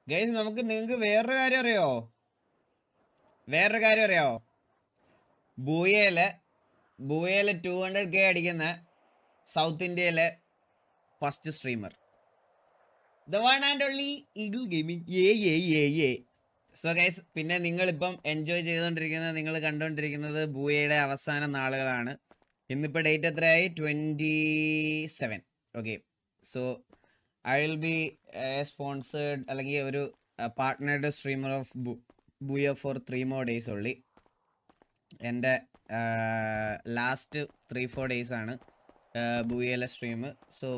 guys നമുക്ക് നിങ്ങൾക്ക് വേറൊരു കാര്യം അറിയോ വേറൊരു കാര്യം അറിയോ ബൂയയില് ബൂയയില് ടു ഹൺഡ്രഡ് കെ അടിക്കുന്ന സൗത്ത് ഇന്ത്യയിലെ first streamer the one and only Eagle gaming ഏ ഏ ഏ ഏ സോ ഗൈസ് പിന്നെ നിങ്ങളിപ്പം എൻജോയ് ചെയ്തുകൊണ്ടിരിക്കുന്നത് നിങ്ങൾ കണ്ടുകൊണ്ടിരിക്കുന്നത് ബൂയയുടെ അവസാന നാളുകളാണ് ഇന്നിപ്പോൾ ഡേറ്റ് എത്രയായി twenty seven okay so I will be sponsored അല്ലെങ്കിൽ ഒരു partnered streamer of Booyah for three more days ഉള്ളി എൻ്റെ ലാസ്റ്റ് ത്രീ ഫോർ ഡേയ്സ് ആണ് ബൂയയിലെ stream so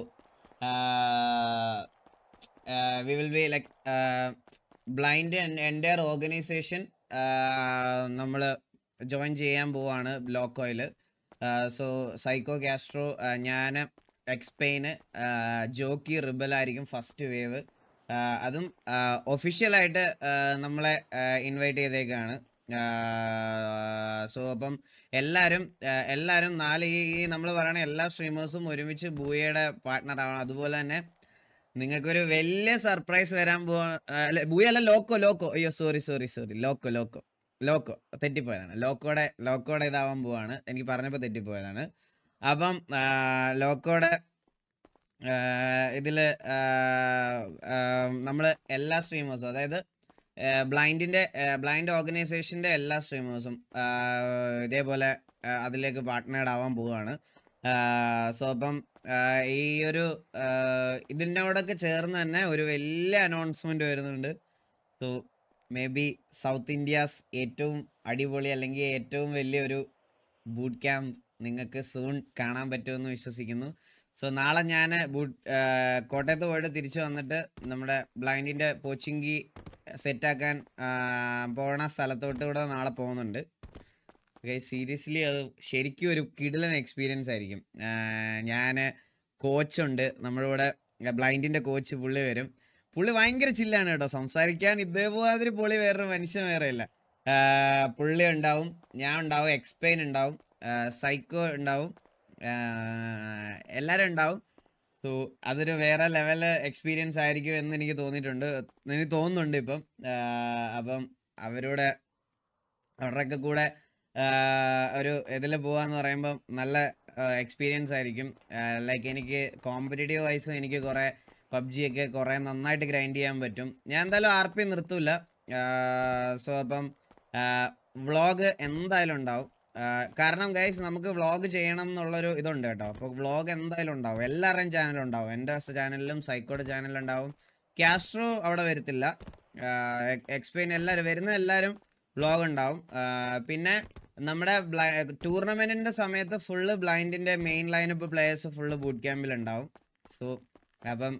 we will be like Blind എൻ്റെ ഓർഗനൈസേഷൻ നമ്മൾ ജോയിൻ ചെയ്യാൻ പോവാണ് ലോക്കോയിൽ സോ സൈക്കോ കാസ്ട്രോ ഞാൻ എക്സ്പെയിന് ജോക്കി റിബൽ ആയിരിക്കും ഫസ്റ്റ് വേവ് അതും ഒഫീഷ്യലായിട്ട് നമ്മളെ ഇൻവൈറ്റ് ചെയ്തേക്കാണ് സോ അപ്പം എല്ലാവരും എല്ലാവരും നാല് ഈ നമ്മൾ പറയുന്ന എല്ലാ സ്ട്രീമേഴ്സും ഒരുമിച്ച് ബൂയയുടെ പാർട്ട്ണർ ആവണം അതുപോലെ തന്നെ നിങ്ങൾക്കൊരു വലിയ സർപ്രൈസ് വരാൻ പോവാ അല്ല ബൂയ അല്ല ലോക്കോ ലോക്കോ അയ്യോ sorry sorry sorry Loco Loco Loco തെറ്റിപ്പോയതാണ് ലോക്കോടെ ലോക്കോടെ ഇതാവാൻ പോവാണ് എനിക്ക് പറഞ്ഞപ്പോൾ തെറ്റിപ്പോയതാണ് അപ്പം ലോക്കോടെ ഇതിൽ നമ്മൾ എല്ലാ സ്ട്രീമേഴ്സും അതായത് ബ്ലൈൻഡിൻ്റെ ബ്ലൈൻഡ് ഓർഗനൈസേഷൻ്റെ എല്ലാ സ്ട്രീമേഴ്സും ഇതേപോലെ അതിലേക്ക് പാർട്ട്നേർഡ് ആവാൻ പോവുകയാണ് സോ അപ്പം ഈ ഒരു ഇതിനോടൊക്കെ ചേർന്ന് തന്നെ ഒരു വലിയ അനൗൺസ്മെന്റ് വരുന്നുണ്ട് so maybe south India's ഏറ്റവും അടിപൊളി അല്ലെങ്കിൽ ഏറ്റവും വലിയൊരു ബൂട്ട് ക്യാമ്പ് നിങ്ങൾക്ക് സൂൺ കാണാൻ പറ്റുമെന്ന് വിശ്വസിക്കുന്നു സോ നാളെ ഞാൻ ബൂട്ട് കോട്ടയത്ത് പോയിട്ട് തിരിച്ചു വന്നിട്ട് നമ്മുടെ ബ്ലൈൻഡിൻ്റെ പോച്ചിങ്കി സെറ്റാക്കാൻ പോണ സ്ഥലത്തോട്ട് കൂടെ നാളെ പോകുന്നുണ്ട് സീരിയസ്ലി അത് ശരിക്കും ഒരു കിടിലൻ എക്സ്പീരിയൻസ് ആയിരിക്കും ഞാൻ കോച്ചുണ്ട് നമ്മുടെ കൂടെ ബ്ലൈൻഡിൻ്റെ കോച്ച് പുള്ളി വരും പുള്ളി ഭയങ്കര ചില്ലാണ് കേട്ടോ സംസാരിക്കാൻ ഇതേപോലെ പുള്ളി വേറൊരു മനുഷ്യൻ വേറെ ഇല്ല പുള്ളി ഉണ്ടാവും ഞാൻ ഉണ്ടാവും എക്സ്പെയിൻ ഉണ്ടാവും സൈക്കോ ഉണ്ടാവും എല്ലാവരും ഉണ്ടാവും സോ അതൊരു വേറെ ലെവൽ എക്സ്പീരിയൻസ് ആയിരിക്കും എന്ന് എനിക്ക് തോന്നിയിട്ടുണ്ട് എനിക്ക് തോന്നുന്നുണ്ട് ഇപ്പം അപ്പം അവരുടെ അവരുടെയൊക്കെ കൂടെ ഒരു ഇതിൽ പോവാന്ന് പറയുമ്പോൾ നല്ല എക്സ്പീരിയൻസ് ആയിരിക്കും ലൈക്ക് എനിക്ക് കോമ്പറ്റേറ്റീവ് വൈസും എനിക്ക് കുറേ പബ്ജി ഒക്കെ കുറേ നന്നായിട്ട് ഗ്രൈൻഡ് ചെയ്യാൻ പറ്റും ഞാൻ എന്തായാലും ആർ പി നിർത്തൂല സോ അപ്പം വ്ളോഗ് എന്തായാലും ഉണ്ടാവും കാരണം ഗൈസ് നമുക്ക് വ്ളോഗ് ചെയ്യണം എന്നുള്ളൊരു ഇതുണ്ട് കേട്ടോ അപ്പോൾ വ്ളോഗ് എന്തായാലും ഉണ്ടാവും എല്ലാവരുടെയും ചാനലും ഉണ്ടാവും എൻ്റെ ചാനലിലും സൈക്കോയുടെ ചാനലിലും ഉണ്ടാവും ക്യാസ്ട്രോ അവിടെ വരത്തില്ല എക്സ്പെയിൻ എല്ലാവരും വരുന്ന എല്ലാവരും വ്ളോഗ് ഉണ്ടാവും പിന്നെ നമ്മുടെ ടൂർണമെന്റിന്റെ സമയത്ത് ഫുള്ള് ബ്ലൈൻഡിന്റെ main lineup players full boot ക്യാമ്പിൽ ഉണ്ടാവും സോ അപ്പം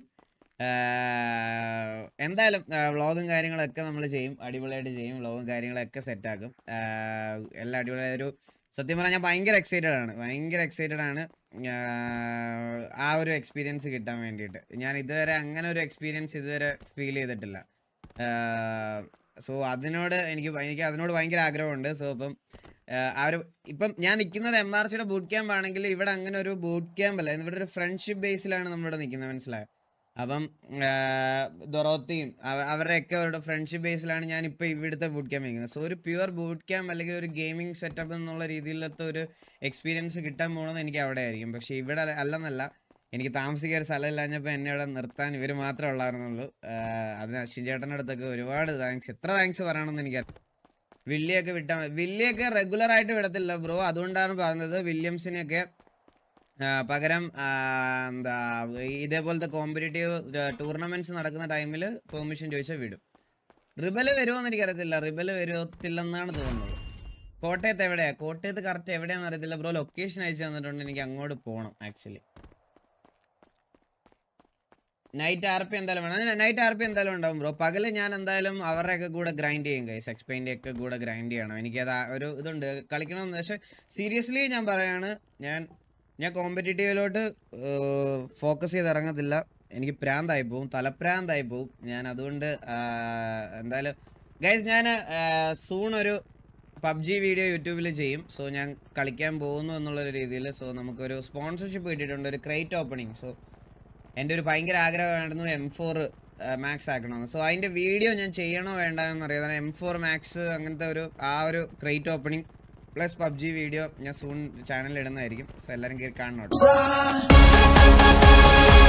എന്തായാലും വ്ളോഗും കാര്യങ്ങളൊക്കെ നമ്മൾ ചെയ്യും അടിപൊളിയായിട്ട് ചെയ്യും വ്ളോഗും കാര്യങ്ങളൊക്കെ സെറ്റാക്കും എല്ലാം അടിപൊളിയായ ഒരു സത്യം പറഞ്ഞാൽ ഞാൻ ഭയങ്കര എക്സൈറ്റഡ് ആണ് ഭയങ്കര എക്സൈറ്റഡ് ആണ് ആ ഒരു എക്സ്പീരിയൻസ് കിട്ടാൻ വേണ്ടിയിട്ട് ഞാൻ ഇതുവരെ അങ്ങനെ ഒരു എക്സ്പീരിയൻസ് ഇതുവരെ ഫീൽ ചെയ്തിട്ടില്ല സോ അതിനോട് എനിക്ക് എനിക്ക് അതിനോട് ഭയങ്കര ആഗ്രഹമുണ്ട് സോ ഇപ്പം ആ ഒരു ഇപ്പം ഞാൻ നിൽക്കുന്നത് എം ആർ സിയുടെ ബൂട്ട് ക്യാമ്പ് ആണെങ്കിൽ ഇവിടെ അങ്ങനെ ഒരു ബൂട്ട് ക്യാമ്പ് അല്ല ഇവിടെ ഒരു ഫ്രണ്ട്ഷിപ്പ് ബേസിലാണ് നമ്മളിവിടെ നിൽക്കുന്നത് മനസ്സിലായോ അപ്പം ദൊറോത്തിയും അവരുടെയൊക്കെ അവരുടെ ഫ്രണ്ട്ഷിപ്പ് ബേസിലാണ് ഞാൻ ഇപ്പോൾ ഇവിടുത്തെ ബൂട്ട് ക്യാമ്പ് നിൽക്കുന്നത് സോ ഒരു പ്യുവർ ബൂട്ട് ക്യാമ്പ് അല്ലെങ്കിൽ ഒരു ഗെയിമിംഗ് സെറ്റപ്പ് എന്നുള്ള രീതിയിലത്തെ ഒരു എക്സ്പീരിയൻസ് കിട്ടാൻ പോകുന്നത് എനിക്ക് അവിടെ ആയിരിക്കും പക്ഷേ ഇവിടെ അല്ലെന്നല്ല എനിക്ക് താമസിക്കാൻ ഒരു സ്ഥലമില്ലാഞ്ഞപ്പോൾ എന്നെ ഇവിടെ നിർത്താൻ ഇവർ മാത്രമേ ഉള്ളായിരുന്നുള്ളൂ അതിന് അശ്വിൻ ചേട്ടൻ്റെ അടുത്തൊക്കെ ഒരുപാട് താങ്ക്സ് എത്ര താങ്ക്സ് പറയണമെന്ന് എനിക്കറിയാം വില്ലിയൊക്കെ വിട്ടാൽ വില്ലിയൊക്കെ റെഗുലർ ആയിട്ട് വിടത്തില്ല ബ്രോ അതുകൊണ്ടാണ് പറഞ്ഞത് വില്യംസിനെയൊക്കെ പകരം എന്താ ഇതേപോലത്തെ കോമ്പറ്റേറ്റീവ് ടൂർണമെന്റ്സ് നടക്കുന്ന ടൈമിൽ പെർമിഷൻ ചോദിച്ചാൽ വിടും റിബല് വരുമോന്ന് എനിക്കറിയത്തില്ല റിബല് വരുത്തില്ലെന്നാണ് തോന്നുന്നത് കോട്ടയത്ത് എവിടെയാ കോട്ടയത്ത് കറക്റ്റ് എവിടെയാണെന്ന് അറിയത്തില്ല ബ്രോ ലൊക്കേഷൻ അയച്ചു തന്നിട്ടുണ്ട് എനിക്ക് അങ്ങോട്ട് പോകണം ആക്ച്വലി നൈറ്റ് ആർ പി എന്തായാലും വേണം നൈറ്റ് ആർ പി എന്തായാലും ഉണ്ടാവും ബ്രോ പകല് ഞാൻ എന്തായാലും അവരുടെയൊക്കെ കൂടെ ഗ്രൈൻഡ് ചെയ്യും കൈസ് എക്സ്പെയിൻ്റെ ഒക്കെ കൂടെ ഗ്രൈൻഡ് ചെയ്യണം എനിക്കത് ഒരു ഇതുണ്ട് കളിക്കണം പക്ഷെ സീരിയസ്ലി ഞാൻ പറയാണ് ഞാൻ ഞാൻ കോമ്പറ്റേറ്റീവിലോട്ട് ഫോക്കസ് ചെയ്ത് ഇറങ്ങത്തില്ല എനിക്ക് പ്രാന്തായി പോവും തലപ്രാന്തായി പോവും ഞാൻ അതുകൊണ്ട് എന്തായാലും ഗൈസ് ഞാൻ സൂൺ ഒരു പബ്ജി വീഡിയോ യൂട്യൂബിൽ ചെയ്യും സോ ഞാൻ കളിക്കാൻ പോകുന്നു എന്നുള്ളൊരു രീതിയിൽ സോ നമുക്കൊരു സ്പോൺസർഷിപ്പ് കിട്ടിയിട്ടുണ്ട് ഒരു ക്രേറ്റ് ഓപ്പണിങ് സോ എൻ്റെ ഒരു ഭയങ്കര ആഗ്രഹമായിരുന്നു എം ഫോർ മാക്സ് ആക്കണമെന്ന് സോ അതിൻ്റെ വീഡിയോ ഞാൻ ചെയ്യണോ വേണ്ട എന്നറിയാം എം ഫോർ മാക്സ് അങ്ങനത്തെ ഒരു ആ ഒരു crate opening plus PUBG video ഞാൻ സൂൺ ചാനലിൽ ഇടുന്നതായിരിക്കും സോ എല്ലാവരും കയറി കാണണം കേട്ടോ